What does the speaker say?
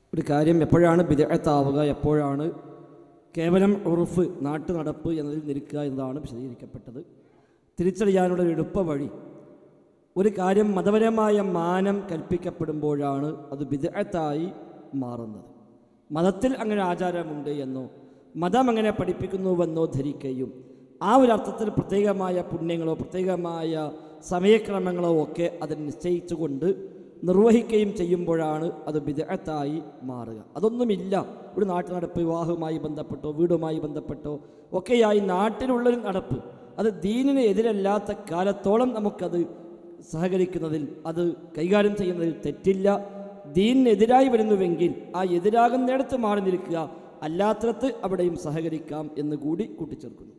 ഒരു കാര്യം എപ്പോഴാണ് ബിദഅത്താവുക എപ്പോഴാണ് കേവലം ഉറുഫ് നാട്ടു നടപ്പ് എന്നതിൽ നിൽക്കുക എന്നതാണ് വിശദീകരിക്കപ്പെട്ടത് തിരിച്ചറിയാനുള്ള ഒരു എളുപ്പ വഴി ഒരു കാര്യം മതപരമായ മാനം കൽപ്പിക്കപ്പെടുമ്പോഴാണ് അത് ബിദഅത്തായി മാറുന്നത് മതത്തിൽ അങ്ങനെ ആചാരമുണ്ട് എന്നോ മതം അങ്ങനെ പഠിപ്പിക്കുന്നുവെന്നോ ധരിക്കുകയും ആ ഒരു അർത്ഥത്തിൽ പ്രത്യേകമായ പുണ്യങ്ങളോ പ്രത്യേകമായ സമയക്രമങ്ങളോ ഒക്കെ അതിന് നിശ്ചയിച്ചുകൊണ്ട് നിർവഹിക്കുകയും ചെയ്യുമ്പോഴാണ് അത് ബിദഅത്തായി മാറുക അതൊന്നുമില്ല ഒരു നാട്ടു നടപ്പ് വിവാഹവുമായി ബന്ധപ്പെട്ടോ വീടുമായി ബന്ധപ്പെട്ടോ ഒക്കെയായി നാട്ടിലുള്ളൊരു നടപ്പ് അത് ദീനിന് എതിരല്ലാത്ത കാലത്തോളം നമുക്കത് സഹകരിക്കുന്നതിൽ അത് കൈകാര്യം ചെയ്യുന്നതിൽ തെറ്റില്ല ദീനിനെതിരായി വരുന്നുവെങ്കിൽ ആ എതിരാകുന്നിടത്ത് മാറി നിൽക്കുക അല്ലാത്തടത്ത് അവിടെയും സഹകരിക്കാം എന്ന് കൂടി കൂട്ടിച്ചേർക്കുന്നു